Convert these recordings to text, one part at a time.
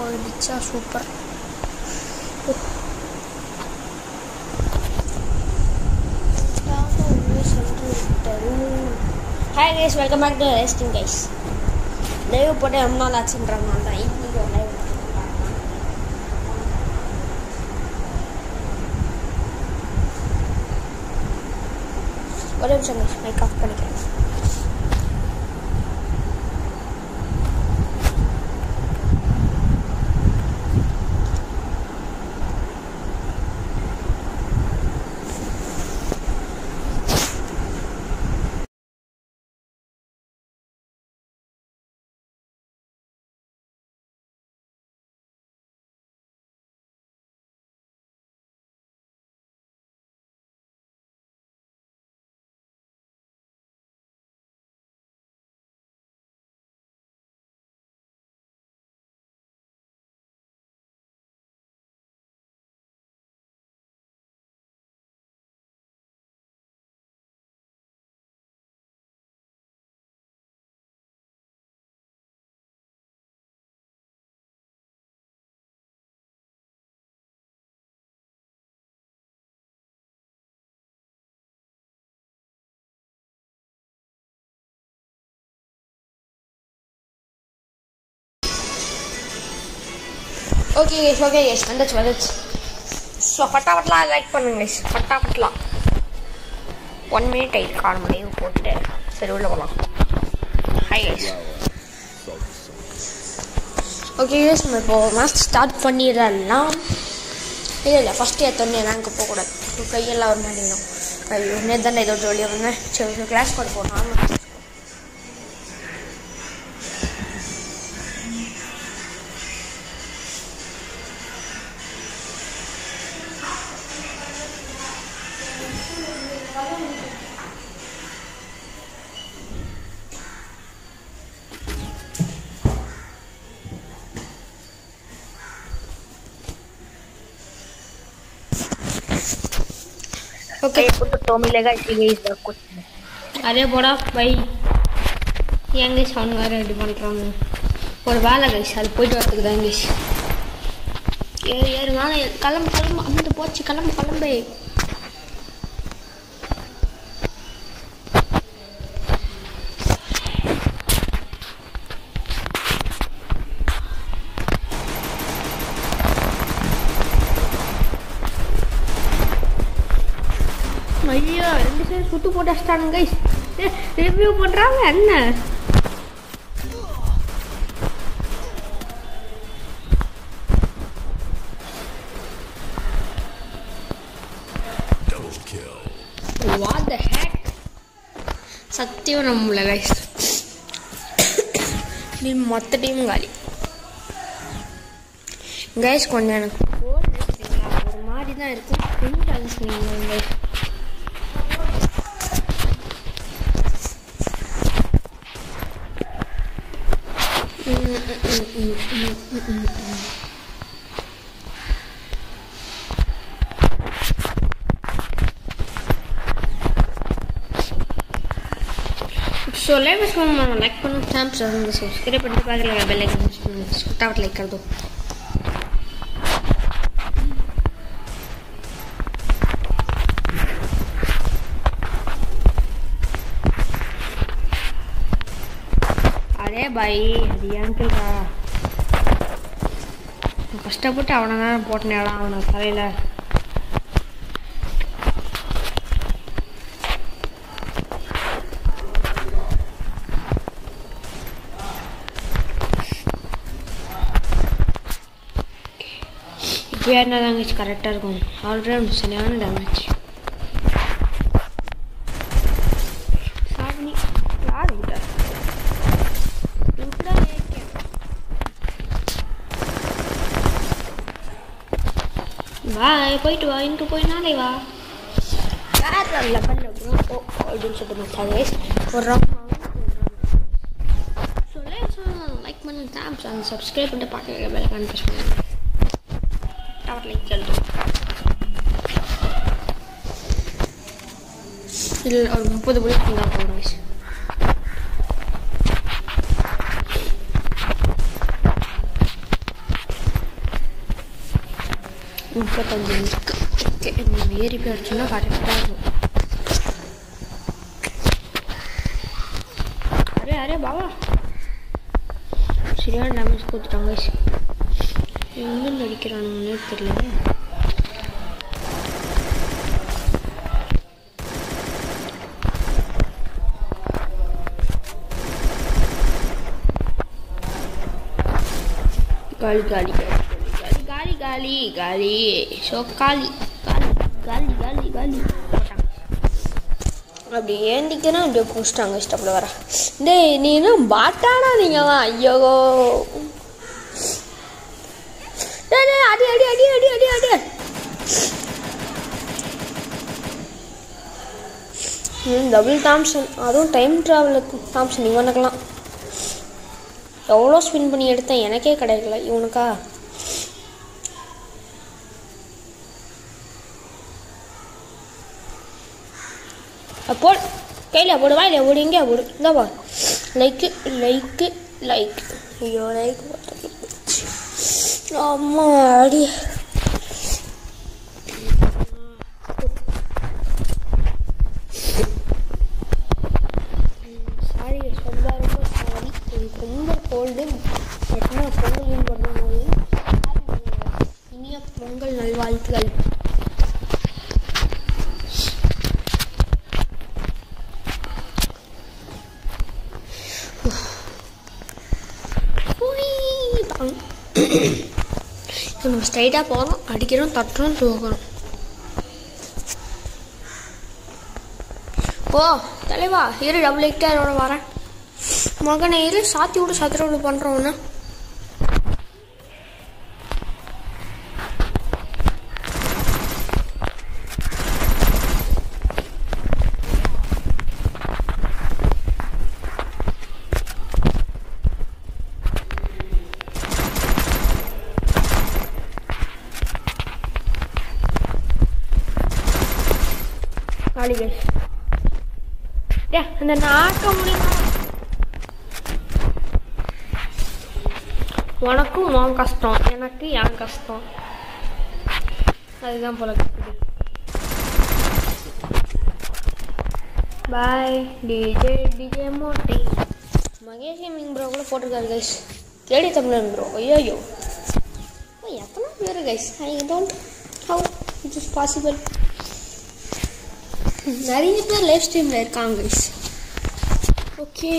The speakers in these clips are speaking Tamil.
போயிடுச்சா super hi guys welcome back to resting guys live போட்டு ரொம்ப நாள் ஆச்சுன்றதுனால தான் இன்னைக்கு ஒரு லைவ் ஒரு நிமிஷம் கைஸ் மைக் ஆஃப் பண்ணிக்கிறேன் ஓகே கைஸ் ஓகே கைஸ் வந்துச்சு வந்துச்சு ஸோ ஃபட்டாஃபட்லாம் லைக் பண்ணுங்க கைஸ் ஃபட்டாஃபட்லாம் ஒன் மினிட் ஆயிருக்கு ஆறு மணி போட்டு சரி உள்ள போகலாம் ஹாய் கைஸ் ஓகே கைஸ் நம்ம இப்போ மேட்ச் ஸ்டார்ட் பண்ணிடலாம் இல்லை இல்லை ஃபஸ்ட்டு எடுத்தோடனே ரேங்க் போகக்கூடாது கையெல்லாம் ஒரு மாதிரி வரும் ஐயோ நேற்று தானே ஏதோ ஜோலியாக வந்தேன் சரி கிளாஸ் கூட போகலாம் ओके तो मिलेगा इसीलिए इस बार कुछ अरे बड़ा भाई எங்க சவுண்ட் வேறு ரெடி பண்ணுறாங்க ஒரு வேலை கைஸ் அது போயிட்டு வரதுக்கு தான் கைஸ் ஏறு ஏறு நானே கிளம்பு கிளம்பு அம்மது போச்சு கிளம்பு கிளம்பு ஐயோ ரெண்டு பேரும் சுட்டு போட்டு வச்சிட்டானுங்க கைஸ் ரிவ்யூ பண்ணுறாங்க என்ன What the heck? சத்தியம் நம்மள கைஸ் நீ மொத்த டீம் காலி கைஸ் கொஞ்சம் எனக்கு கோல் ஒரு மாதிரி தான் இருக்கும் கொஞ்சம் அட்ஜஸ்ட் பண்ணிக்கோங்க கைஸ் सो लाइव इसको मैं लाइक करूँ टाइम से हम सब्सक्राइब करने के लगा बेल आइकन फटाफट लाइक कर दो अरे भाई हरी अंकल का கஷ்டப்பட்டு அவனை தான் போட்டேன் அவனை தலையில் இப்போ என்ன டேமேஜ் கரெக்டாக இருக்கும் ஆல்ரெடி சரியான டேமேஜ் சாமி யார் கிட்ட பாய் போயிட்டு வா இங்கே போய் நாளை வா வேற லெவலில் ப்ரோ ஓ அப்படின்னு சொல்லிட்டு மச்சாங்க ஒரு ரவுண்ட் ஸோ லைக் பண்ணுங்க தேங்க்ஸ் அந்த சப்ஸ்கிரைப் பண்ணிட்டு பார்க்க பெல் கான் ப்ரெஸ் பண்ணுங்க टावर लाइक कर दो और मुப்பது புல்லட் இருந்தா போதும் guys முப்பத்தஞ்சு இருக்கு ஓகே நம்ம ஏறி போய் அடிச்சோம்னா கரெக்டாக இருக்கும் அரே அரே பாபா சரியான டேமேஜ் கொடுத்துட்டாங்க எங்கேருந்து அடிக்கிறானுங்கன்னே தெரியல காலி காலி காலி காலி காலி காலி ஸோ காலி காலி காலி காலி காலி போட்டாங்க அப்படி ஏந்திக்கணும் அப்படியே பிடிச்சிட்டாங்க இஷ்டப்பட வர டேய் நீ இன்னும் பாட்டானா நீங்களாம் ஐயோ டேய், டேய், அடி அடி அடி அடி அடி அடி டபுள் தாம்சன் அதுவும் டைம் ட்ராவலுக்கு தாம்சன் இவனுக்கெல்லாம் எவ்வளோ ஸ்பின் பண்ணி எடுத்தேன் எனக்கே கிடைக்கல இவனுக்கா அப்போ கையில் போடு வாயில போடு எங்கேயா போடு இந்த பா லைக்கு லைக்கு லைக் ஐயோ லைக் அம்மா அடி சாரி ரொம்ப ரொம்ப சாரி எனக்கு ரொம்ப கோல்டு பட்னா பொங்கல் பண்ணும்போது இனிய பொங்கல் நல்வாழ்த்துகள் உய், தாங். நம்ம ஸ்ட்ரைட்டாக போகிறோம் அடிக்கிறோம் தட்டுறோம் தூக்குறோம் ஓ தலைவா இரு டபுள் ஹெக்டரோட வரேன் மகனை இரு சாத்தி விடு சத்திர விடு பண்ணுறோன்னு காளிகள் டே அந்த நாக்க முடியும் உனக்கும் உன் கஷ்டம் எனக்கு என் கஷ்டம் அதுதான் போல இருக்குது பாய் டிஜே டிஜே மோட்டி மகேஷ் கேமிங் ப்ரோ கூட போட்டிருக்காரு கைஸ் கேடி தமிழன் ப்ரோ ஐயோ ஓ எத்தனை பேர் guys I don't how it is possible நிறைய பேர் லைவ் ஸ்ட்ரீமில் இருக்காங்க கைஸ் ஓகே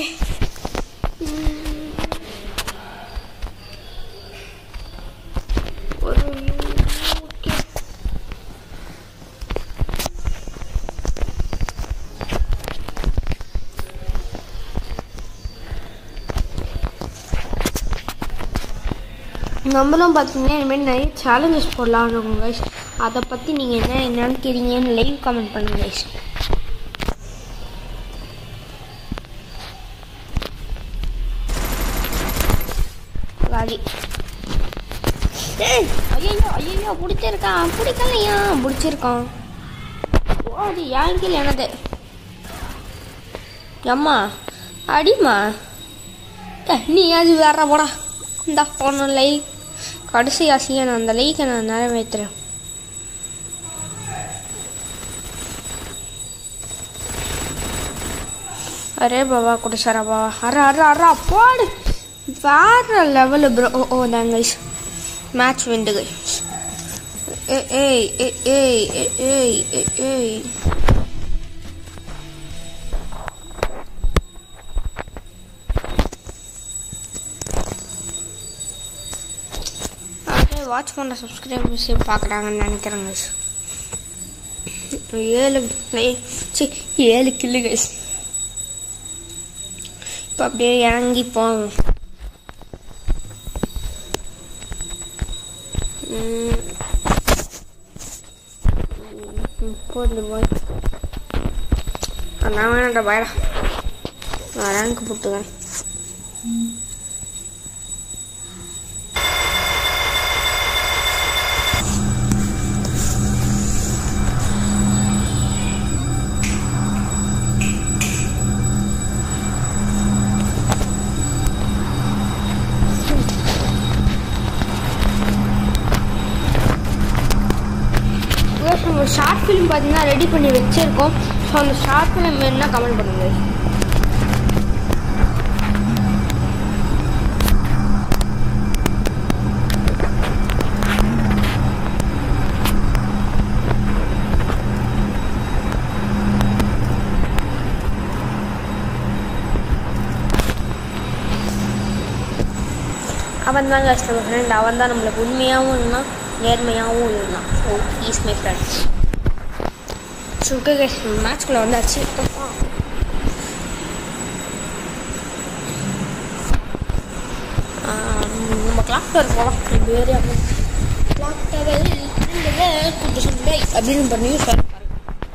ஒரு ஓகே நம்மளும் பார்த்தீங்கன்னா இனிமேல் நிறைய சேலஞ்சஸ் போடலாம்னு இருக்கோம் கைஸ் அதை பற்றி நீங்கள் என்ன நினைக்கிறீங்கன்னு லைவ் கமெண்ட் பண்ணுங்க கைஸ் வாடி ஏய் ஐயோ ஐயோ பிடிச்சிருக்கான் பிடிக்கலையா பிடிச்சிருக்கான் ஓ அது ஏன் கீழே எனது அம்மா அடிமா ஏய், நீ அது வேற போடா இந்தா போன லைக் கடைசி ஆசையை நான் அந்த லைக்கை நான் நிறைவேற்றுறேன் அரே பாபா குடிசாரா பாபா அர அர அர போடு வேற லெவலு ப்ரோ ஓ ஓ தாங்க மேட்ச் விண்டு கைஸ் ஏய் ஏய் ஏய் ஏய் ஏய் ஏய் ஏய் அப்படியே வாட்ச் பண்ணுற சப்ஸ்கிரைபர்ஸ் பார்க்குறாங்கன்னு நினைக்கிறேன் கைஸ் ஏழு like, சி ஏழு கில்லு கைஸ் இப்போ அப்படியே இறங்கி போவோம் ம். முப்பது பாய் நான் வேணாண்டா பாயடா நான் ரேங்க் போட்டுக்கிறேன் ஷார்ட் ஃபிலிம் பார்த்தீங்கன்னா ரெடி பண்ணி வச்சுருக்கோம் ஸோ அந்த ஷார்ட் ஃபிலிம் வேணுன்னா கமெண்ட் பண்ணுங்க அவன் தான் guys நம்ம ஃப்ரெண்ட் அவன் தான் நம்மளுக்கு உண்மையாகவும் இருந்தான் நேர்மையாகவும் இருந்தான் so is my friends so okay guys மேட்ச்குள்ளே வந்தாச்சு அப்பா. ஆம், நம்ம கிளாக் டவர் போகலாம் இந்த ஏரியாவுக்கு கிளாக் டவர் கொஞ்சம் சண்டை அப்படின்னு பண்ணி சொல்ல பாருங்க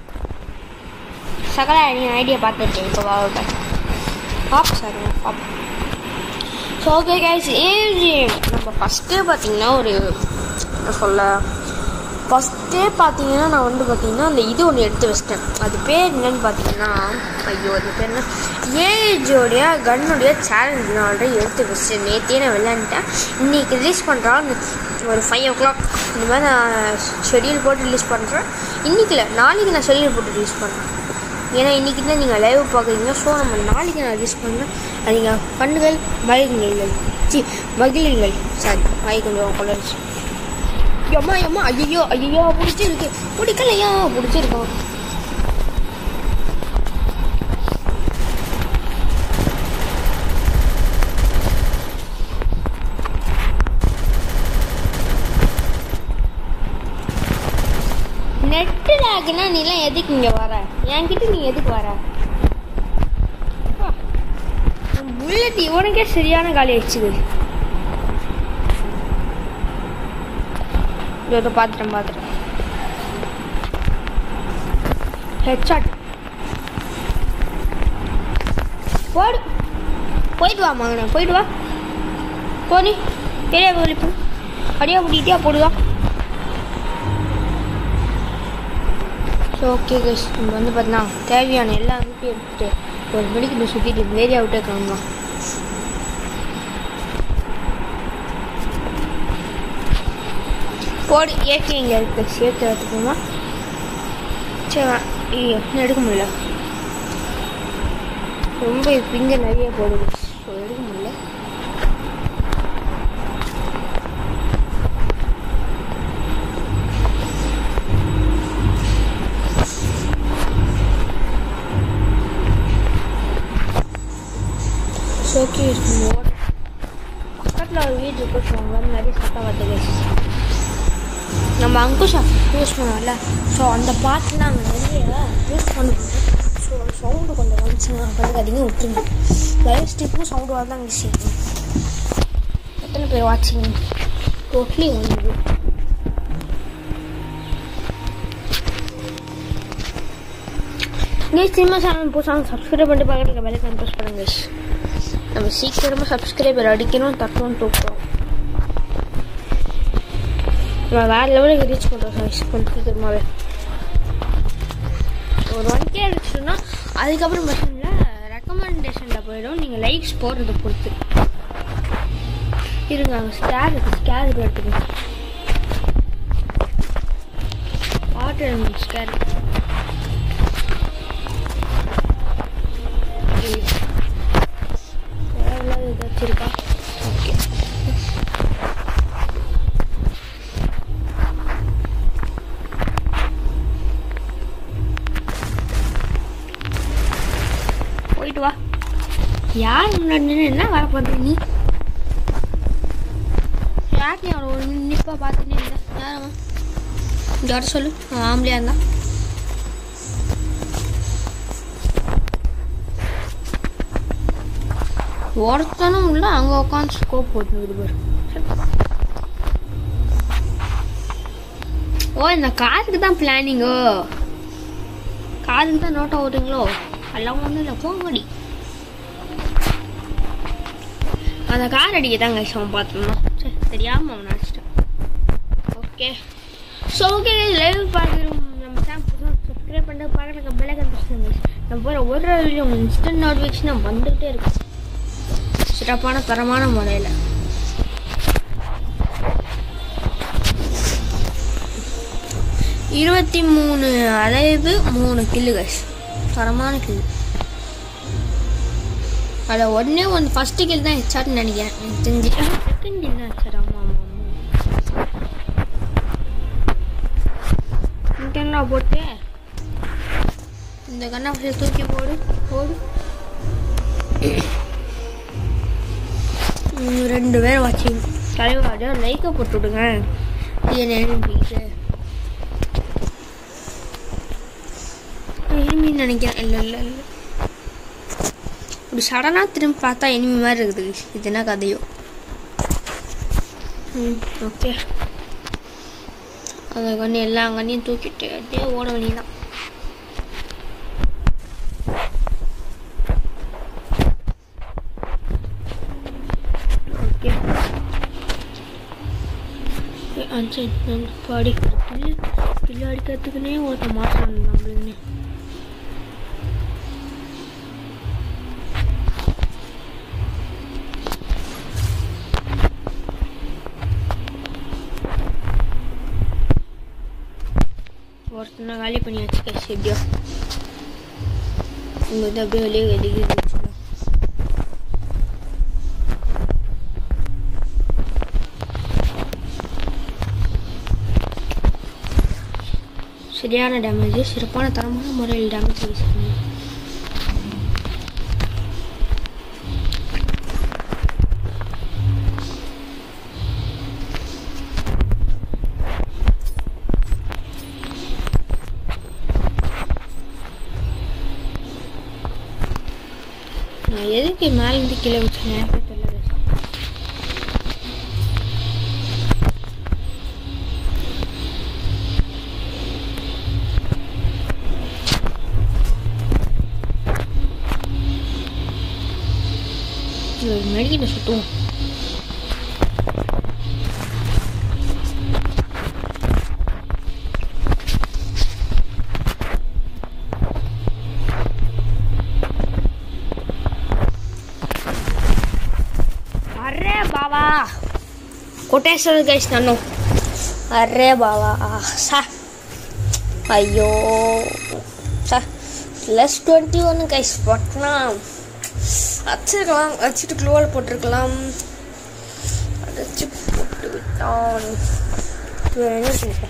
சகல ஐடியா பார்த்துருக்கேன் இப்போ வாங்க பாப் சார் பாப் ஸோ ஓகே கைஸ் ஏஜி நம்ம ஃபஸ்ட்டே பார்த்தீங்கன்னா ஒரு என்ன சொல்ல ஃபஸ்ட்டே பார்த்தீங்கன்னா நான் வந்து பார்த்தீங்கன்னா அந்த இது ஒன்று எடுத்து வச்சிட்டேன் அது பேர் என்னன்னு பார்த்தீங்கன்னா ஐயோ அது பேர் என்ன ஏஜோடைய கன்னுடைய சேலஞ்ச் நான் ஆல்ரெடி எடுத்து வச்சிட்டேன் நேற்றே நான் விளையாண்டுட்டேன் இன்றைக்கி ரிலீஸ் பண்ணுறான் ஒரு ஃபைவ் ஓ கிளாக் இந்த மாதிரி நான் ஷெடியூல் போட்டு ரிலீஸ் பண்ணுறேன் இன்றைக்கி இல்லை நாளைக்கு நான் ஷெடியூல் போட்டு ரிலீஸ் பண்ணுறேன் ஏன்னா இன்றைக்கி தான் நீங்கள் லைவ் பார்க்குறீங்க ஸோ நம்ம நாளைக்கு நான் ரிலீஸ் பண்ணுறேன் அது நீங்கள் பண்ணுங்கள் மகிழுங்கள் சி மகிழுங்கள் சாரி வாய் கொஞ்சம் கொள்ளச்சு எம்மா எம்மா ஐயோ ஐயோ பிடிச்சிருக்கு பிடிக்கலையா பிடிச்சிருக்கோம் நெட்டு லாக்னா நீலாம் எதுக்கு இங்கே வர என்கிட்ட நீ எதுக்கு வர புல்லட் இவனுக்கே சரியான காலி ஆயிடுச்சுது இதோ பார்த்துட்டேன் பார்த்துட்டேன் ஹெட்ஷாட் போடு போயிட்டு வா மகனே போயிட்டு வா போனி பெரிய வெளிப்பு அடியா முடிட்டியா போடுவா ஸோ ஓகே கைஸ் நம்ம வந்து பார்த்தீங்கன்னா தேவையான எல்லா வீட்டையும் எடுத்துட்டு ஒரு மெடிக்கல் சுற்றிட்டு இந்த ஏரியா விட்டே கிளம்பலாம் போடு ஏகே இங்கே இருக்கு சேர்த்து எடுத்துக்கோமா சரி வா. ஐயோ இன்னும் எடுக்க முடியல ரொம்ப பிங்க நிறைய போடுது ஸோ எடுக்க முடியல ஸோ ஓகே பக்கத்தில் ஒரு வீடு இருக்கு ஸோ அங்கே வந்து நிறைய சத்தம் வருது guys. நம்ம அங்குஷா யூஸ் பண்ணோம்ல ஸோ அந்த பாட்டுலாம் அங்கே நிறைய யூஸ் பண்ணுவோம் ஸோ சவுண்டு கொஞ்சம் வந்துச்சுன்னா கண்டுக்காதீங்க விட்டுருங்க லைவ் ஸ்டிக்கும் சவுண்டு வரதான் செய்யும் எத்தனை பேர் வாட்சிங் டோட்லி ஒன்று guys சினிமா சேனல் புதுசாக சப்ஸ்கிரைப் பண்ணிட்டு பக்கத்தில் வேலை ப்ரெஸ் பண்ணுங்க guys. நம்ம சீக்கிரமாக சப்ஸ்கிரைபர் அடிக்கணும் தட்டணும் தூக்கணும் நம்ம வேறு லெவலுக்கு ரீச் பண்ணுறோம் guys கொஞ்சம் சீக்கிரமாகவே ஒரு ஒன் கே அடிச்சிட்டோம்னா அதுக்கப்புறம் பசங்களில் ரெக்கமெண்டேஷனில் போயிடும் நீங்கள் லைக்ஸ் போடுறத பொறுத்து இருங்க அங்கே ஸ்கேர் இருக்குது ஸ்கேர் எடுத்துக்கோங்க வாட்டர் ஸ்கேர் தேவையில்லாத ஏதாச்சும் இருக்கா ஓகே போயிட்டு வா யார் முன்னாடி நின்று என்ன வர பண்ணுற நீ யார் நீ அவனை ஒரு நிப்பா பார்த்துனே இருந்தா யார் அவன் இங்கே வர சொல்லு அவன் ஆம்பளையா இருந்தா ஒருத்தனும் இல்லை அங்கே உட்காந்து ஸ்கோப் போட்டு பாரு ஓ இந்த காருக்கு தான் பிளானிங்கோ காருக்கு தான் நோட்டை ஓட்டுங்களோ எல்லாம் ஒன்றும் இல்லை போங்கடி அந்த கார் அடிக்க தான் கைஸ் அவன் பார்த்தோம்னா சரி தெரியாமல் அவன் அடிச்சிட்டான் ஓகே ஸோ ஓகே லைவ் பார்க்குறோம் நம்ம சேனல் புதுசாக சப்ஸ்கிரைப் பண்ணிட்டு பார்க்குறதுக்கு பெல்லை கண்டுபிடிச்சாங்க நம்ம போகிற ஒரு வீடியோ இன்ஸ்டன்ட் நோட்டிஃபிகேஷன் வந்துகிட்டே இருக்கும் சிறப்பான தரமான முறையில் இருபத்தி மூணு அலைவு மூணு கில்லு கைஸ் தரமான கில்லு அதில் ஒன்றே ஒன்று ஃபஸ்ட்டு கில் தான் ஹெச்சாட்னு நினைக்கிறேன் எனக்கு தெரிஞ்சு செகண்ட் கில் தான் ஹெச்சாட் ஆமாம் ஆமாம் ஆமாம் இங்கேண்ணா போட்டு இந்த கண்ணா தூக்கி போடு போடு ம், ரெண்டு பேரும் வச்சு தலைவாஜா லைக்கை போட்டு விடுங்க என்ன ப்ளீஸு எனிமி நினைக்கிறேன் இல்லை இல்லை இல்லை இப்படி சடனாக திரும்பி பார்த்தா எனிமி மாதிரி இருக்குது இது என்ன கதையோ ம் ஓகே அந்த கண்ணு எல்லா கண்ணையும் தூக்கிட்டு அப்படியே ஓட வேண்டியதான் ஓகே அஞ்சு பாடி பில்லு பில்லு அடிக்கிறதுக்குனே ஒருத்த மாட்டான் நம்மளுன்னு ஒருத்தனை காலி பண்ணியாச்சு கேஸ் எப்படியோ இங்கே வந்து அப்படியே வெளியே வெளியே வச்சுக்கலாம் சரியான டேமேஜ் சிறப்பான தரமான முறையில் டேமேஜ் வீசுறாங்க நான் எதுக்கு மேலேருந்து கீழே வச்சேன் எனக்கு தெரியல ஒரு மெடிக்கிட்ட சுட்டுவோம் అర్రే బావా కొట్టేస్తుంది గైస్ నన్ను అర్రే బావా సా అయ్యో சா ப்ளஸ் டுவெண்ட்டி ஒன்று கைஸ் போட்டலாம் வச்சிருக்கலாம் வச்சுட்டு க்ளோவில் போட்டிருக்கலாம் அடைச்சி போட்டு விட்டான் வேற என்ன சொல்லிட்டேன்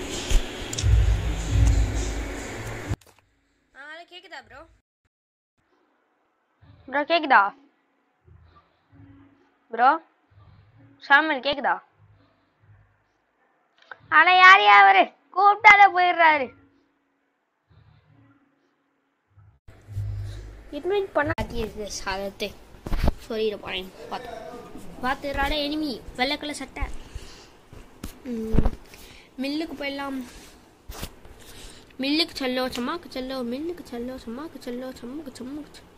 கேக்குதா ப்ரோ ப்ரோ கேக்குதா ப்ரோ சாமல் கேக்குதா ஆனா யார் யார் அவரு கூப்பிட்டாலே போயிடுறாரு இன்வைட் பண்ண ஆக்கியிருக்கு சாதத்தை சொல்லிட போறேன் பார்த்து பார்த்துறாட எனிமி வெள்ளை கலர் சட்டை ம், மில்லுக்கு போயிடலாம் மில்லுக்கு செல்லோ சம்மாக்கு செல்லோ மில்லுக்கு செல்லோ சம்மாக்கு செல்லோ சம்முக்கு சம்முக்கு செல்லோ.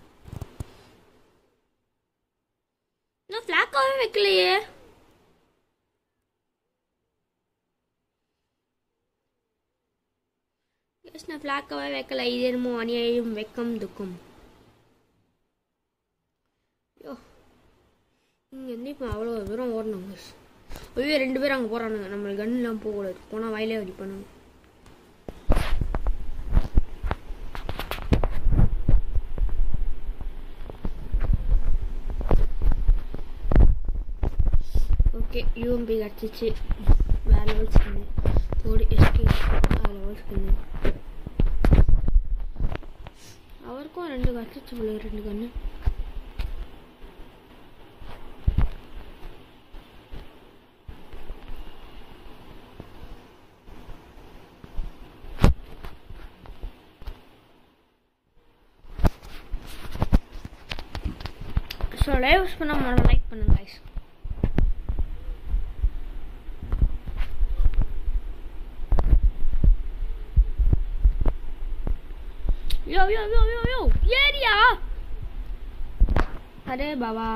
நான் ஃப்ளாக்காகவே வைக்கலையே எஸ் நான் ஃப்ளாக்காகவே வைக்கல இது என்னமோ அநியாயம் வெக்கம் துக்கம் ஐயோ இங்கேருந்து இப்போ அவ்வளோ தூரம் ஓடணும் மிஸ் ஐயோ ரெண்டு பேரும் அங்கே போகிறானுங்க நம்மளுக்கு கன்னுலாம் போகக்கூடாது போனால் வயலே அடிப்பானுங்க ஓகே யூஎம்பி கிடச்சிச்சு வேற லெவல் ஸ்கின்னு போடு எஸ்கே வேற லெவல் ஸ்கின்னு அவருக்கும் ரெண்டு கிடச்சிச்சு போல ரெண்டு கன்று ஸோ லைவ் பண்ண மறந்து லைக் பண்ணுங்க guys Yo, yo, yo, yo, yo! Area அரே பாபா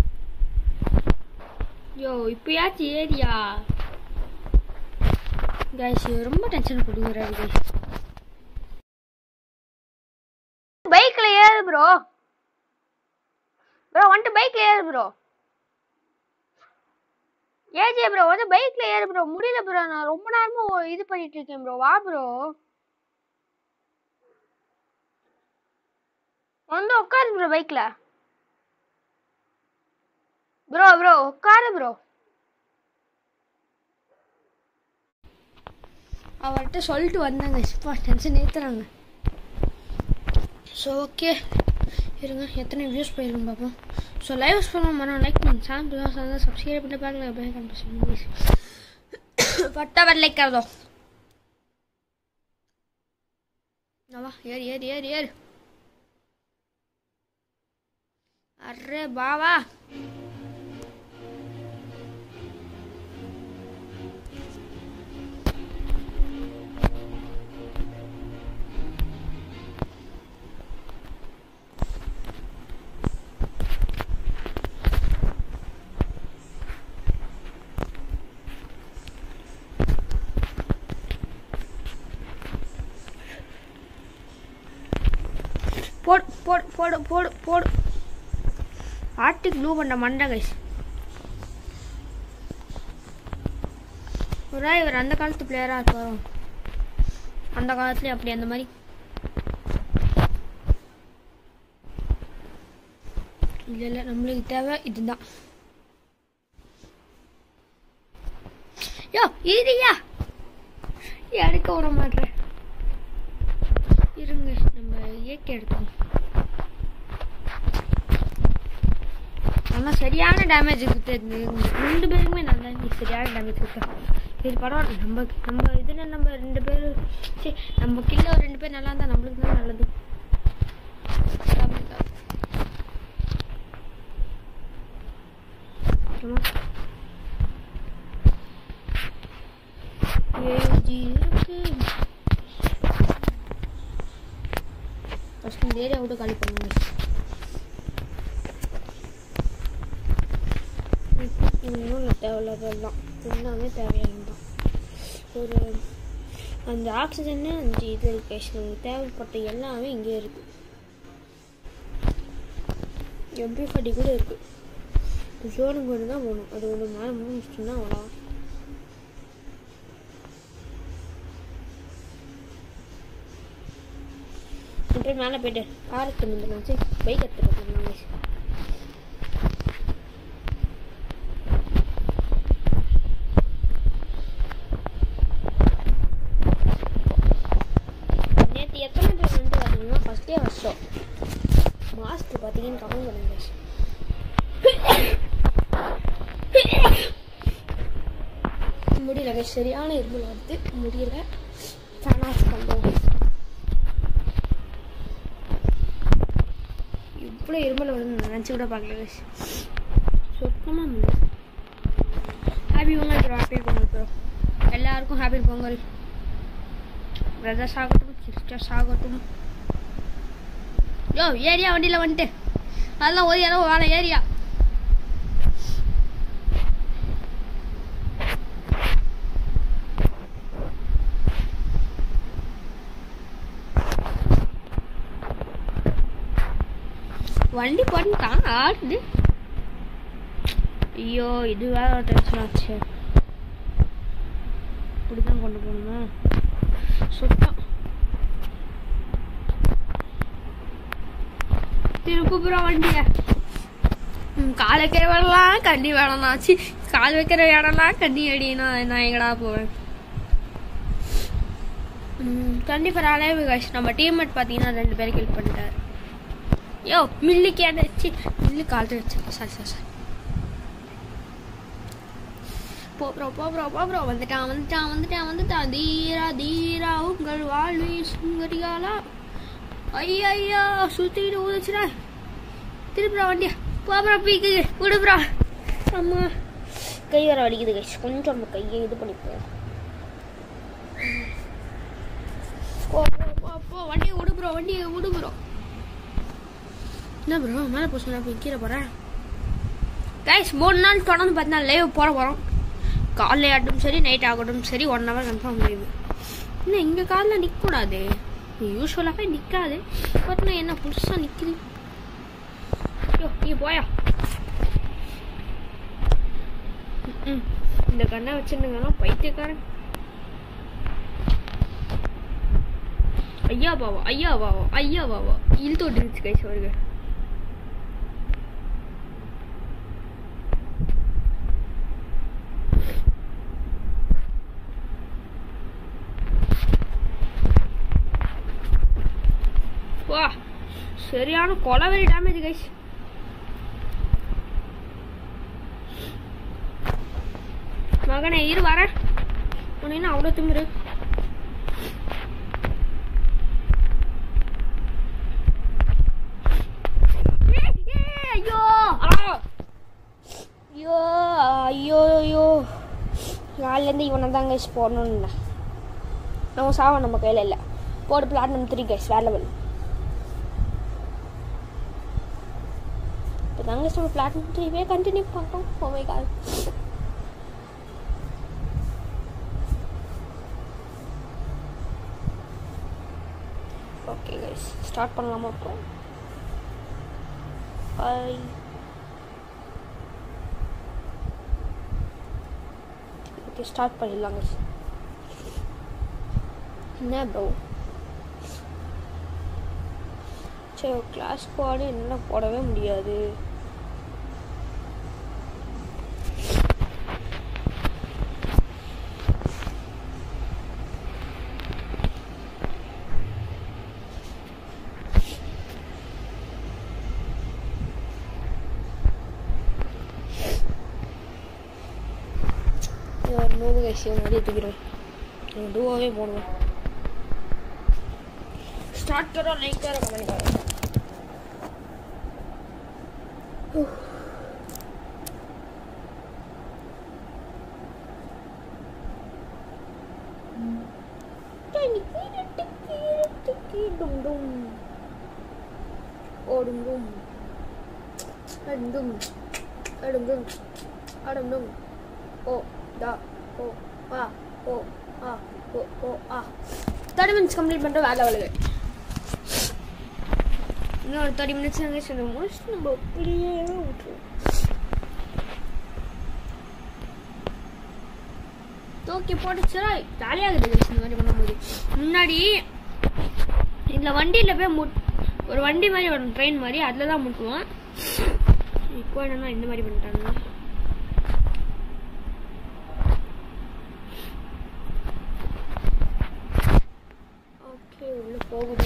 யோ இப்பயாச்சும் ஏரியா கைஸ் ரொம்ப டென்ஷன் கொடுக்குறாரு கைஸ் பைக்ல ஏறு ப்ரோ ப்ரோ வந்துட்டு பைக்ல ஏறு ப்ரோ ஏஜே ப்ரோ வந்து பைக்ல ஏறு ப்ரோ முடியல ப்ரோ நான் ரொம்ப நேரமா ஒ- இது பண்ணிட்டு இருக்கேன் ப்ரோ வா ப்ரோ வந்து உட்காரு ப்ரோ பைக்ல ப்ரோ ப்ரோ உட்காரு ப்ரோ அவர்கிட்ட சொல்லிட்டு வந்தாங்க இப்போ டென்ஷன் ஏற்றுறாங்க ஸோ ஓகே இருங்க எத்தனை வியூஸ் போயிருக்கும் பார்ப்போம் ஸோ லைவ்ஸ் பண்ண மரம் லைக் பண்ணி சேனல் சேனல் சப்ஸ்கிரைब பண்ணி பாருங்க அப்படியே கண்டிப்பாக फटाफट लाइक कर दो नवा यार यार यार यार अरे बाबा போடு போடு போடு போடு போடு ஆர்டிக் ப்ளூ பண்ண மண்டை கைஸ் ஒரு இவர் அந்த காலத்து பிளேயராக இருப்பாரோ அந்த காலத்துலேயே அப்படி அந்த மாதிரி இல்லை இல்லை நம்மளுக்கு தேவை இதுதான் யோ இதுயா எடுக்க விட மாட்டேன் இருங்க நம்ம ஏக்கி எடுத்துக்கோம் ஆனால் சரியான டேமேஜ் கொடுத்தது ரெண்டு பேருக்குமே நல்லா இருந்துச்சு சரியான டேமேஜ் கொடுத்தா இது பரவாயில்ல நம்ம நம்ம இதில் நம்ம ரெண்டு பேர் சரி நம்ம கில்ல ஒரு ரெண்டு பேர் நல்லா இருந்தால் நம்மளுக்கு தான் நல்லது ஆமா. ஏஜி இருக்கு ஃபஸ்ட் இந்த ஏரியா விட்டு காலி பண்ணுங்க இன்னும் தேவையில்லாதெல்லாம் எல்லாமே தேவையானது ஒரு அந்த ஆக்சிஜன் அஞ்சு இது இருக்கு நமக்கு தேவைப்பட்ட எல்லாமே இங்கே இருக்கு எம்பி ஃபார்ட்டி கூட இருக்கு ஜோனுக்கு ஒன்று தான் போகணும் அது ஒன்று மேலே முடிச்சுட்டோம்னா அவ்வளோ போய் மேலே போயிட்டு கார் எடுத்து வந்துடலாம் சரி பைக் எடுத்துட்டு வந்துடலாம் நேற்று எத்தனை பேர் வந்து பார்த்தீங்கன்னா ஃபஸ்ட்டே வருஷம் மாஸ்க் பார்த்தீங்கன்னு கம்மி பண்ணுங்க முடியல guys. சரியான இருமல் வருது முடியல ஃபேன் ஆஃப் பண்ணுவோம் இவ்வளோ இருமல் வருதுன்னு நினச்சி கூட பார்க்கல guys. சுத்தமாக முடியல happy Pongal bro happy Pongal bro எல்லாருக்கும் ஹாப்பி பொங்கல் பிரதர்ஸ் ஆகட்டும் சிஸ்டர்ஸ் ஆகட்டும் யோ ஏரியா வண்டியில் வந்துட்டு அதெல்லாம் ஒரு இடம் வேலை ஏரியா வண்டி போட்டுட்டான் ஆடுது ஐயோ இது வேற ஒரு டென்ஷன் ஆச்சு இப்படிதான் கொண்டு போகணுமா சுத்தம் திருப்புப்புறம் வண்டிய ம், கால் வைக்கிற இடம்லாம் கண்ணி வேணாச்சு கால் வைக்கிற இடம்லாம் கண்ணி அடினா நான் எங்கடா போவேன் ம், கண்டிப்பா அலைவு காஷ் நம்ம டீம்மேட் பார்த்தீங்கன்னா ரெண்டு பேருக்கு ஹெல்ப் பண்ணிட்டாரு யோ மில்லிக்கு அடிச்சு மில்லு கால் வச்சு சாரி சாரி சாரி போ ப்ரோ போ ப்ரோ போ ப்ரோ வந்துட்டான் வந்துட்டான் வந்துட்டான் வந்துட்டான் தீரா தீரா உங்கள் வாழ்வி சுங்கரியாலா ஐயா சுத்திட்டு ஊதுச்சுடா திருப்புறா வண்டியா போ ப்ரோ பீக்கு விடு ப்ரோ அம்மா கை வர வலிக்குது கைஸ் கொஞ்சம் நம்ம கையை இது பண்ணிப்போம் போ போ போ போ வண்டியை விடு ப்ரோ வண்டியை விடு ப்ரோ என்ன ப்ரோ மேலே போய் சொன்னா போய் கீழே போகிறேன் கைஸ் மூணு நாள் தொடர்ந்து பார்த்தீங்கன்னா லைவ் போட போகிறோம் காலைல ஆகட்டும் சரி நைட் ஆகட்டும் சரி ஒன் ஹவர் கன்ஃபார்ம் லைவ் இன்னும் இங்கே காலில் நிற்கக்கூடாது யூஸ்வலாகவே நிற்காது பட் நான் என்ன புதுசாக நிற்குது ஐயோ நீ போயா ம் இந்த கண்ணை வச்சிருந்தீங்கன்னா பைத்தியக்காரன் ஐயா பாவா ஐயா பாவா ஐயா பாவா இழுத்து விட்டுருச்சு கைஸ் அவருக்கு வா சரியான கொலவெறி டேமேஜ் கைஸ் மகனே இரு வர உன்ன அவ்வளோ திமிரு ஏய், ஏய், ஐயோ ஆ! ஐயோ ஐயோ ஐயோ நாளிலேருந்து இவனை தான் கைஸ் போடணும்னு நம்ம சாவம் நம்ம கையில் இல்லை போடு பிளாட் த்ரீ கைஸ் வேற லெவல் இப்போ தாங்க நம்ம பிளாட் த்ரீவே கண்டினியூ பண்ணுறோம் ஓமை கால் ஓகே கைஸ் ஸ்டார்ட் பண்ணலாமா இப்போ ஐ ஓகே ஸ்டார்ட் பண்ணிடலாம் கைஸ் என்ன ப்ரோ சரி கிளாஸ் ஸ்குவாடு என்ன போடவே முடியாது இது ஒரு நூறு கைஸ் முன்னாடி தூக்கிடுவேன் டூவாகவே போடுவேன் स्टार्ट करो नहीं करो कमेंट करो ஓடுங்கும் அடுங்கும் அடுங்கும் அடுங்கும் ஓ டா ஓ ஆ ஓ ஆ ஓ ஓ ஆ தேர்ட்டி மினிட்ஸ் கம்ப்ளீட் பண்ணுற வேலை வேலை இன்னும் ஒரு தேர்ட்டி மினிட்ஸ் அங்கே சொல்ல முடிச்சு நம்ம அப்படியே விட்டுருவோம் தூக்கி போட்டுச்சுனா ஜாலியாக இருக்குது இந்த மாதிரி பண்ணும்போது முன்னாடி இதில் வண்டியில் போய் முட் ஒரு வண்டி மாதிரி வரும் ட்ரெயின் மாதிரி அதில் தான் முட்டுவோம் இப்போ என்னன்னா இந்த மாதிரி பண்ணிட்டாங்க ஓகே உள்ள போகுது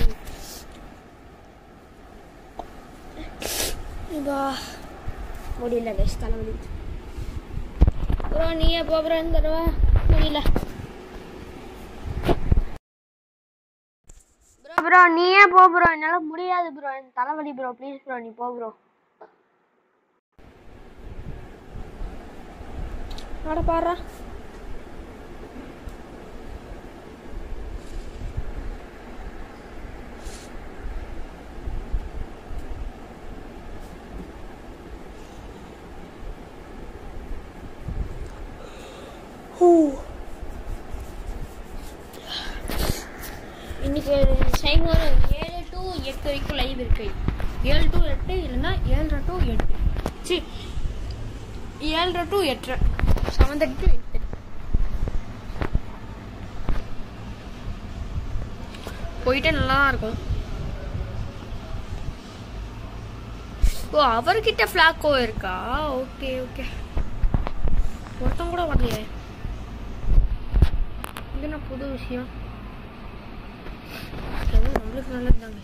இதா முடியல கைஸ் தலைவலி ப்ரோ நீயே போ ப்ரோ இந்த தடவை முடியல ப்ரோ ப்ரோ நீயே போ ப்ரோ என்னால முடியாது ப்ரோ எனக்கு தலைவலி ப்ரோ ப்ளீஸ் ப்ரோ நீ போ ப்ரோ ஆட பாடுறா இன்னைக்கு டைம் ஒரு ஏழு டு எட்டு வரைக்கும் லைவ் இருக்கு ஏழு டு எட்டு இல்லைன்னா ஏழரை டு எட்டு சி ஏழரை டு எட்டரை seven thirty to eight thirty போயிட்டே நல்லா தான் இருக்கும் ஓ அவர்கிட்ட ஃப்ளாக்கோ இருக்கா ஓகே ஓகே ஒருத்தன் கூட வரலையே இது என்ன புது விஷயம் அது நம்மளுக்கு நல்லது தாங்க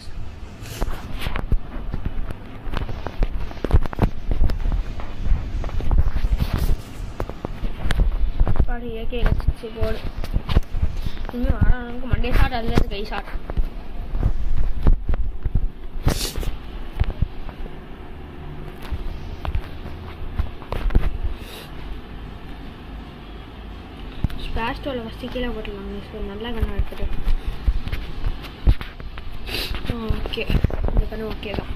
பாடி ஏகே வச்சு போடு இன்னும் ஆறானுக்கு மண்டே ஷாட் அதுல இருந்து கை ஷாட் ஸ்பாஸ்டோவில் ஃபஸ்ட்டு கீழே போட்டுருவாங்க ஸோ நல்லா கண்ணா எடுத்துட்டு ஓகே இந்த கண்ணு ஓகே தான்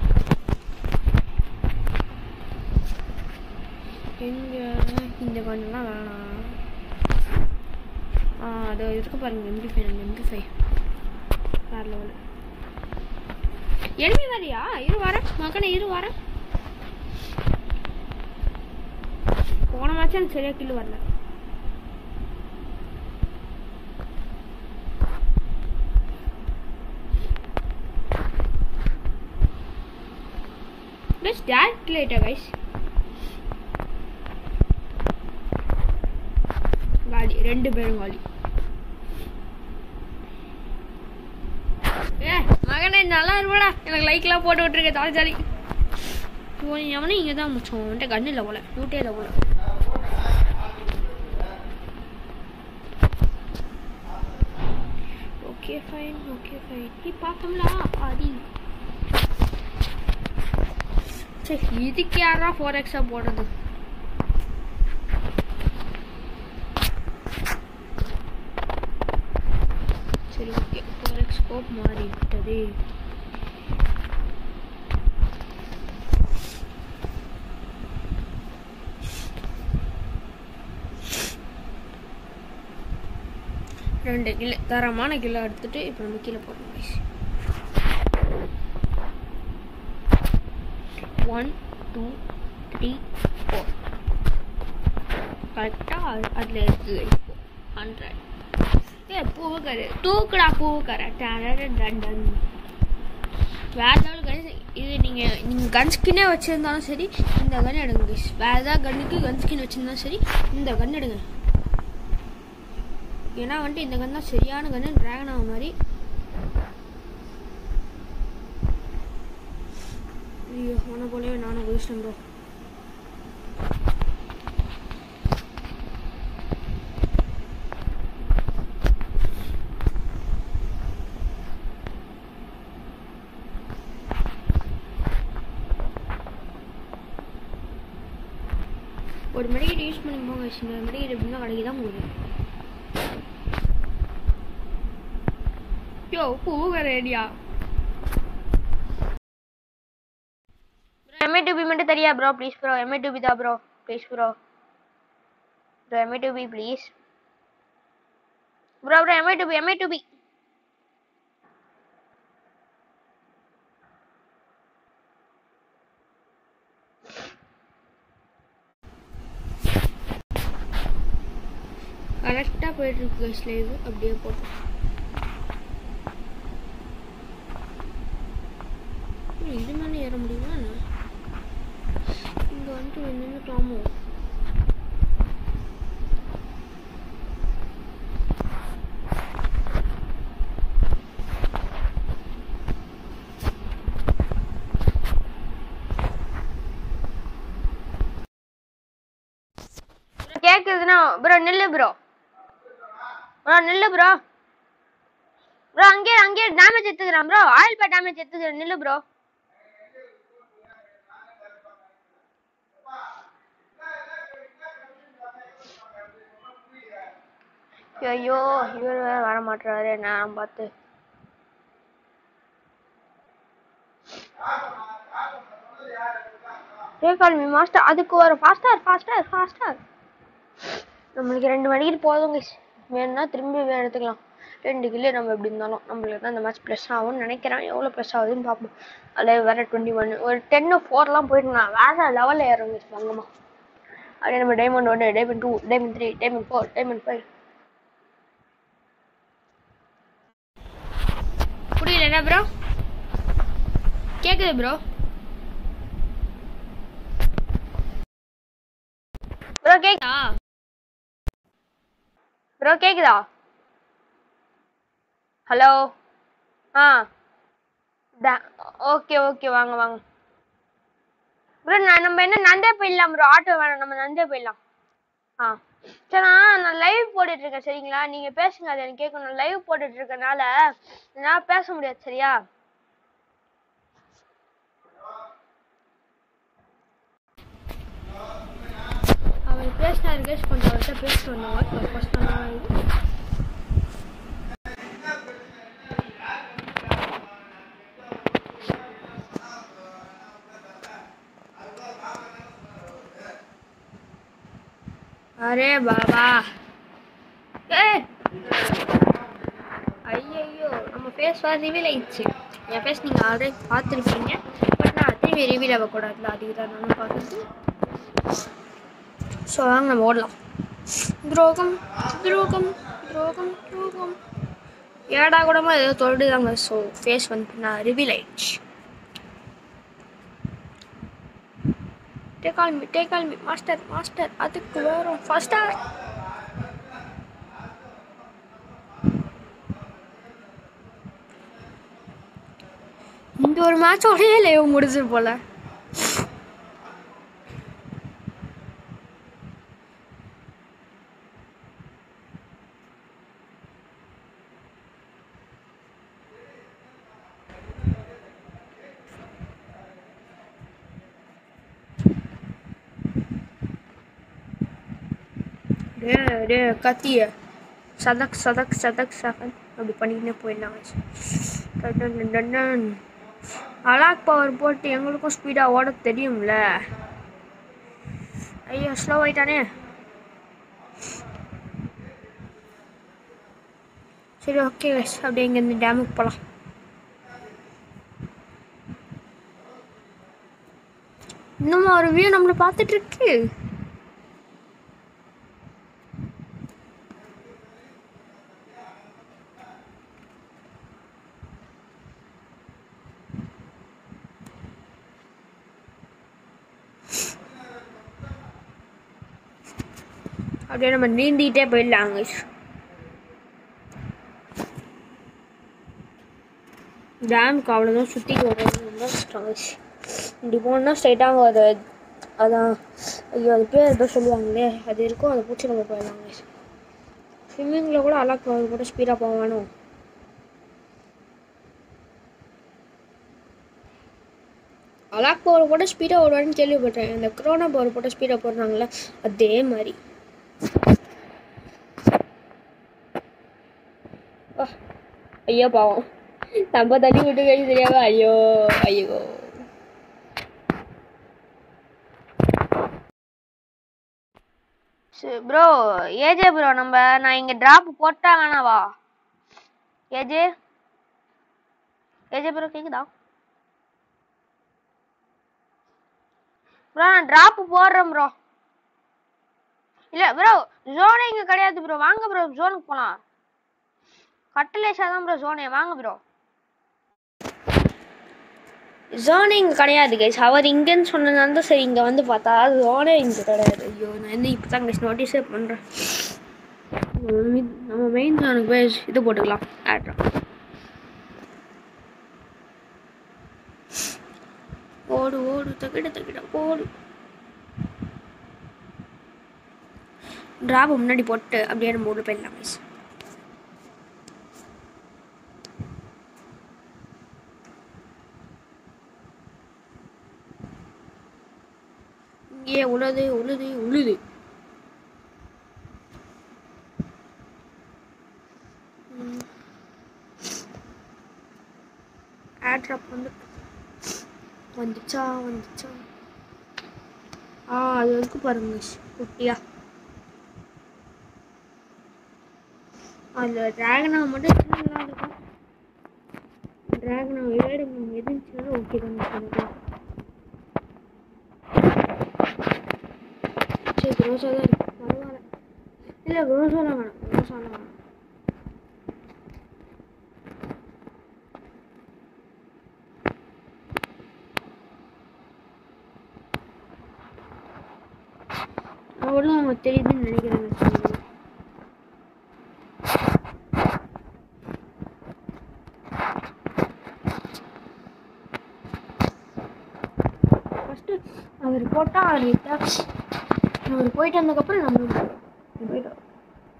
எங்க இந்த கண்ணுலாம் வேணாம் ஆ அது இருக்கு பாருங்க எம்பி ஃபைவ் எம்பி ஃபைவ் வேற லெவல் எனிமி வரியா இரு வரேன் மகனே இரு வரேன் போன மேட்ச் எனக்கு சரியா கில்லு வரல Let's that later, guys. காலி ரெண்டு பேரும் காலி ஏ மகனே நல்லா இருப்படா எனக்கு லைக்லாம் போட்டு விட்டுருக்க ஜாலி ஜாலி எவனும் இங்கே தான் முடிச்சோம் வந்துட்டு கண்ணு இல்லை போல லூட்டே இல்லை போல ஓகே ஃபைன் ஓகே ஃபைன் நீ பார்த்தோம்ல ஆதி சரி இதுக்கு யாரா ஃபோர் எக்ஸா போடுறது சரி ஓகே ஃபோர் எக்ஸ் ஸ்கோப் மாறிவிட்டது ரெண்டு கிலோ தரமான கிலோ எடுத்துட்டு இப்போ நம்ம கீழே போடுறோம் guys. One two three four கரெக்டாக அதில் இருக்குது இப்போ ஹண்ட்ரட் ஏ பூவுக்கரு தூக்குடா பூவுக்கரை டன் வேற லெவல் கன் இது நீங்கள் நீங்கள் கன் ஸ்கின்னே வச்சுருந்தாலும் சரி இந்த கன் எடுங்க guys. வேற ஏதாவது கன்னுக்கு கன் ஸ்கின் வச்சுருந்தாலும் சரி இந்த கன் எடுங்க ஏன்னா வந்துட்டு இந்த கன் தான் சரியான கன்னு ட்ராகன் ஆக மாதிரி ஐயோ அவனை போலவே நானும் குதிச்சிட்டேன் ப்ரோ ஒரு மெடிக்கெட் யூஸ் பண்ணி போங்க இந்த மெடிக்கெட் எப்படின்னா கடைக்கு தான் போகுது யோ பூக ரெடியா எம்ஏ டூபி மட்டும் தெரியா ப்ரோ ப்ளீஸ் ப்ரோ எம்ஏ டூபி தான் ப்ரோ ப்ளீஸ் ப்ரோ ப்ரோ எம்ஏ டூபி ப்ளீஸ் ப்ரோ ப்ரோ எம்ஏ டூபி எம்ஏ டூபி கரெக்டாக போயிட்டு இருக்கு guys live அப்படியே போட்டோம் ம், இது மேலே ஏற முடியுமா என்ன இங்கே வந்துட்டு நின்றுக்கலாமோ கேக்குதுன்னா ப்ரோ நில்லு ப்ரோ ப்ரோ நில்லு ப்ரோ ப்ரோ அங்கே அங்கே டேமேஜ் எடுத்துக்கிறேன் ப்ரோ ஆயில் பே டேமேஜ் எடுத்துக்கிறேன் நில்லு ப்ரோ ஐயோ இவர் வேற வர மாட்டாரு நேரம் பார்த்து ரேகால் மீ மாஸ்டர் அதுக்கு ஒரு ஃபாஸ்டர் ஃபாஸ்டர் ஃபாஸ்டர் நம்மளுக்கு ரெண்டு மணிக்கு போதும் guys. வேணும்னா திரும்பி வே- எடுத்துக்கலாம் ரெண்டு கிலோ நம்ம எப்படி இருந்தாலும் நம்மளுக்கு தான் இந்த மேட்ச் ப்ளஸ் ஆகும்னு நினைக்கிறேன் எவ்வளோ ப்ளஸ் ஆகுதுன்னு பார்ப்போம் அதில் வேற டுவெண்ட்டி ஒன் ஒரு டென்னு ஃபோர்லாம் போயிட்டு நான் வேற லெவலில் இறங்க தங்கம்மா அப்படியே நம்ம டைமண்ட் ஒன்று diamond two diamond three diamond four diamond five புரியல என்ன ப்ரோ கேக்குது ப்ரோ ப்ரோ கேக் ஆ ப்ரோ கேக்குதா ஹலோ ஆ ஓகே ஓகே வாங்க வாங்க ப்ரோ நான் நம்ம என்ன நந்தே போயிடலாம் ப்ரோ ஆட்டோ வேணாம் நம்ம நந்தே போயிடலாம் ஆ சரி நான் நான் லைவ் போட்டுட்டு இருக்கேன் சரிங்களா நீங்க பேசுங்க அது எனக்கு கேட்கணும் லைவ் போட்டுட்டு இருக்கனால என்னால் பேச முடியாது சரியா அவர் பேசினாரு கேஸ் கொஞ்சம் அவர்கிட்ட பேசிட்டு வந்தவங்க ஃபர்ஸ்ட் இது अरे बाबा ए ஐயையோ நம்ம ஃபேஸ் வேறு ரிவீல் ஆயிடுச்சு என் ஃபேஸ் நீங்கள் ஆல்ரெடி பார்த்துருப்பீங்க பட் நான் திரும்பி ரிவீல் ஆகக்கூடாதுல அதுக்கு தான் நானும் பார்க்குறது ஸோ வாங்க நம்ம ஓடலாம் துரோகம் துரோகம் துரோகம் துரோகம் ஏடா கூடமா ஏதோ தொடுதாங்க ஸோ ஃபேஸ் வந்து நான் ரிவீல் ஆயிடுச்சு take all me take all me master master அதுக்கு வரும் ஃபஸ்ட்டாக இந்த ஒரு மேட்சோடய லைவ் முடிஞ்சு போல டே டே கத்திய சதக் சதக் சதக் சதக் அப்படி பண்ணிக்கிட்டே போயிடலாம் அலாக் பவர் போட்டு எங்களுக்கும் ஸ்பீடாக ஓட தெரியும்ல ஐயோ ஸ்லோ ஆயிட்டானே சரி ஓகே அப்படியே இங்கேருந்து டேமுக்கு போகலாம் இன்னும் ஒரு வியூ நம்மளை பார்த்துட்டு இருக்கு அப்படியே நம்ம நீந்திட்டே போயிடலாங்க டேமுக்கு அவ்வளோதான் சுற்றிட்டு வர்றது ரொம்ப கஷ்டம் ஆச்சு இப்படி போனால் ஸ்ட்ரைட்டாக அது அதான் ஐயோ அது பேர் ஏதோ சொல்லுவாங்களே அது இருக்கும் அதை பிடிச்சி நம்ம போயிடலாங்க ஸ்விம்மிங்கில் கூட அலாக் பவர் கூட ஸ்பீடாக போவானோ அலாக் பவர் போட்டு ஸ்பீடாக ஓடுவான்னு கேள்விப்பட்டேன் இந்த கொரோனா பவர் போட்டு ஸ்பீடாக போடுறாங்களே அதே மாதிரி வா. ஐயோ பாவம் நம்ம தண்ணி விட்டு கழிச்சு தெரியாம ஐயோ ஐயோ ப்ரோ ஏஜே ப்ரோ நம்ம நான் இங்க டிராப் போட்டாங்கண்ணா வா ஏஜே ஏஜே ப்ரோ கேக்குதா ப்ரோ நான் டிராப் போடுறேன் ப்ரோ இல்ல ப்ரோ ஜோனே இங்க கிடையாது ப்ரோ வாங்க ப்ரோ ஜோனுக்கு போலாம் கட்டலேஷா தான் ப்ரோ ஜோனே வாங்க ப்ரோ ஜோனே இங்கே கிடையாது கைஸ் அவர் இங்கேன்னு சொன்னதுனால தான் சரி இங்கே வந்து பார்த்தா ஜோனே இங்கே கிடையாது ஐயோ நான் என்ன இப்போ தான் கைஸ் நோட்டீஸே பண்ணுறேன் நம்ம மெயின் ஜோனுக்கு போய் இது போட்டுக்கலாம் ஆட்ரா ஓடு ஓடு தக்கிட தக்கிட ஓடு டிராப் முன்னாடி போட்டு அப்படியே நம்ம ஊரில் போயிடலாம் கைஸ் இங்கே உழுது உழுது உழுது ஆட்ராப் வந்து வந்துச்சா வந்துச்சா ஆ அது வரைக்கும் பாருங்க குட்டியா அதில் ட்ராகனா மட்டும் சின்னதாக இருக்கும் ட்ராகனா ஏடு எதுன்னு ஓகே தான் சொல்லுங்கள் சரி ரோஸா தான் இருக்கு பரவாயில்ல இல்லை ரோஸாலாம் வேணாம் ரோஸாலாம் வேணாம் அவளும் அவங்க தெரியுதுன்னு நினைக்கிறாங்க ஃபஸ்ட்டு அவர் போட்டால் அவர் விட்டாச்சு அவர் போயிட்டு வந்ததுக்கப்புறம் நம்ம போயிட்டு வரோம்.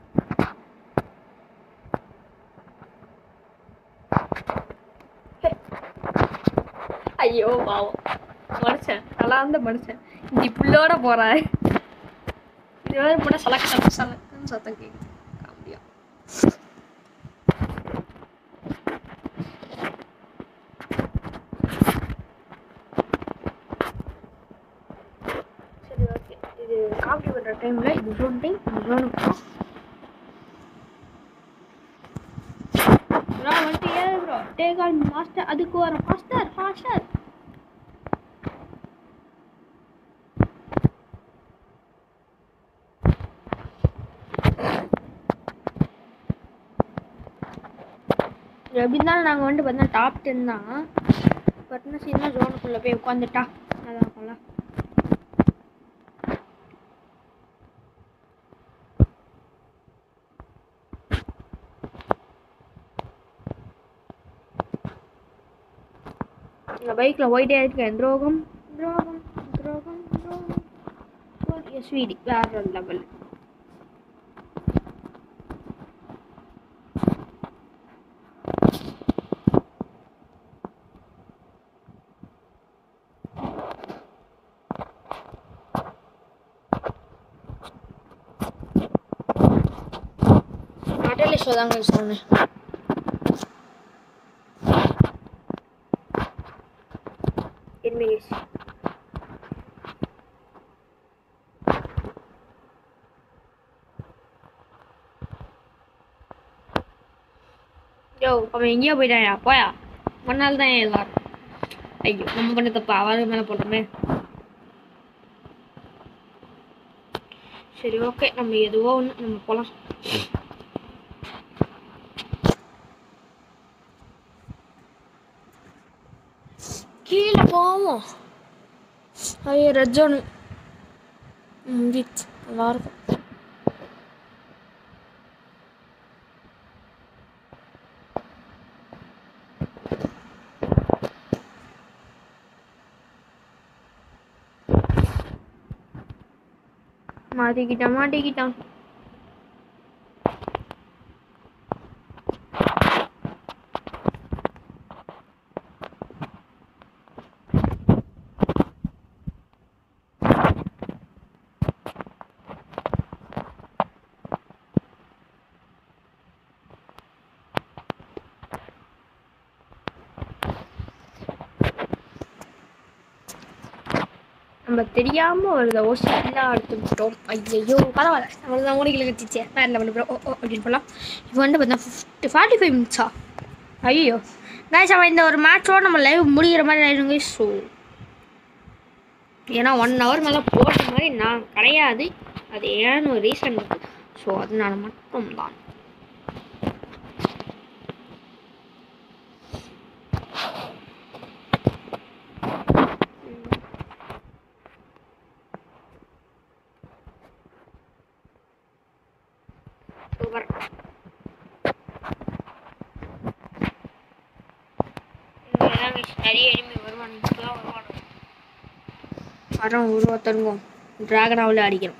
ஐயோ பாவம் மனுஷன் நல்லா இருந்த மனுஷன் இந்த புள்ளோட போறாரு இது வேறு போனால் சலக்கு சலக்கு சலக்குன்னு சத்தம் கேட்குது காமெடியா சரி ஓகே இது காமெடி பண்ணுற டைமில் இது ஜோன் டைம் இது ஜோனுக்கு கால் மாஸ்டர் அதுக்கு வர மாஸ்டர் மாஸ்டர் எப்படி இருந்தாலும் நாங்கள் வந்துட்டு பார்த்தா டாப் டென் தான் பட்னா சின்ன ஜோனுக்குள்ளே போய் உட்காந்துட்டா நல்லா இருக்கும்ல இந்த பைக்கில் ஒயிட்டே இருக்கேன் துரோகம் துரோகம் துரோகம் துரோகம் எஸ்விடி வேற லெவல் அடலே ஷோ தாங்க சொன்னேன் எனிமீஸ் யோ அவன் எங்கேயோ போயிட்டாயா போயா மண்ணால் தான் எல்லாரும் ஐயோ நம்ம பண்ண தப்பா அவருக்கு மேலே போட்டோமே சரி ஓகே நம்ம எதுவோ ஒன்று நம்ம போகலாம் கீழே போவோம் ஐயோ ரெட் ஜோனு முடிச்சு நல்லாயிருக்கும் மாட்டிக்கிட்டான் மாட்டிக்கிட்டான் நம்ம தெரியாம வருத ஓசி எல்லாம் எடுத்துக்கிட்டோம் ஐயோ பரவாயில்ல நம்ம தான் மூணு கிலோ கட்டிச்சே வேற லெவல் ப்ரோ ஓ ஓ அப்படின்னு போகலாம் இப்போ வந்து பார்த்தா ஃபிஃப்டி ஃபார்ட்டி ஃபைவ் மினிட்ஸா ஐயோ guys அவன் இந்த ஒரு மேட்சோட நம்ம லைவ் முடிகிற மாதிரி ஆயிடுங்க ஸோ ஏன்னா ஒன் ஹவர் மேலே போடுற மாதிரி நான் கிடையாது அது ஏன்னு ஒரு ரீசன் இருக்குது ஸோ அதனால மட்டும்தான் சூப்பர் நிறைய எனிமி வருவானுங்க வருவானுங்க வரோம் ஒருவத்தருங்கும் டிராகனாவில் அடிக்கிறோம்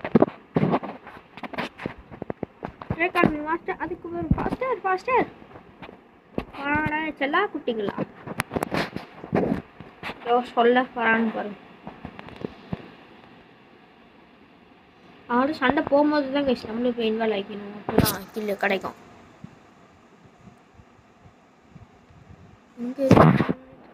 மாஸ்டர் அதுக்கு ஒரு ஃபாஸ்டர் ஃபாஸ்டர் வாடா செல்லா குட்டிங்களா ஏதோ சொல்ல வரான்னு பாருங்க அவரு சண்டை போகும்போது தான் கைஸ் நம்மளும் இப்போ இன்வால்வ் ஆகிக்கணும் அப்பதான் கில்லு கிடைக்கும் இங்க இருக்கு.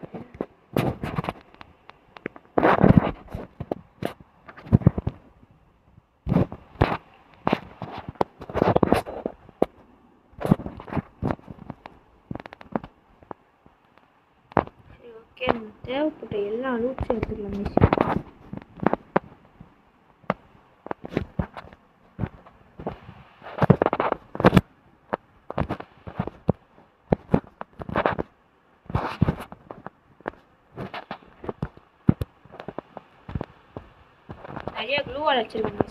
சரி ஓகே நம்ம தேவைப்பட்ட எல்லா லூட்ஸும் எடுத்துக்கலாம் மிஸ் நிறைய க்ளூ வால் வச்சிருக்காங்க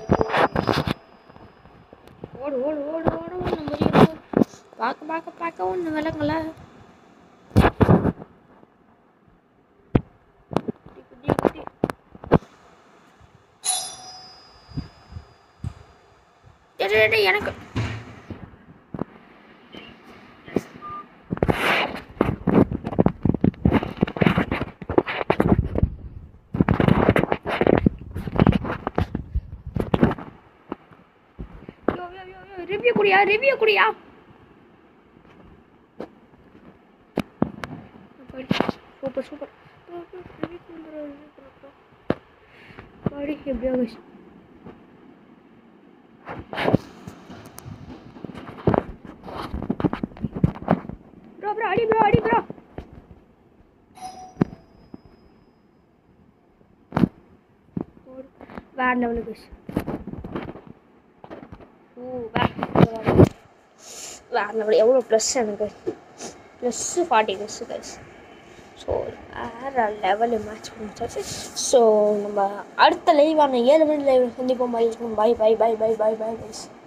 ஓடு ஓடு ஓடு ஓடு ஒன்று முடியும் ஓடு. பார்க்க பார்க்க பார்க்க ஒன்று விலங்குல குட்டி, குட்டி, குட்டி. டேய், டேய், டேய், எனக்கு yo yo yo yo review குடியா ரிவ்யூ குடியா சூப்பர் சூப்பர் பாடி எப்படியோ guys. ப்ரோ ப்ரோ அடி ப்ரோ அடி ப்ரோ வேற லெவலு கைஸ் ஓ வேற வேற லெவல் எவ்வளோ ப்ளஸ் எனக்கு plus forty plus guys so வேற லெவலு மேட்ச் முடிச்சாச்சு ஸோ நம்ம அடுத்த லைவான ஏழு மணி லைவ் சந்திப்போம் bye bye bye bye bye bye bye guys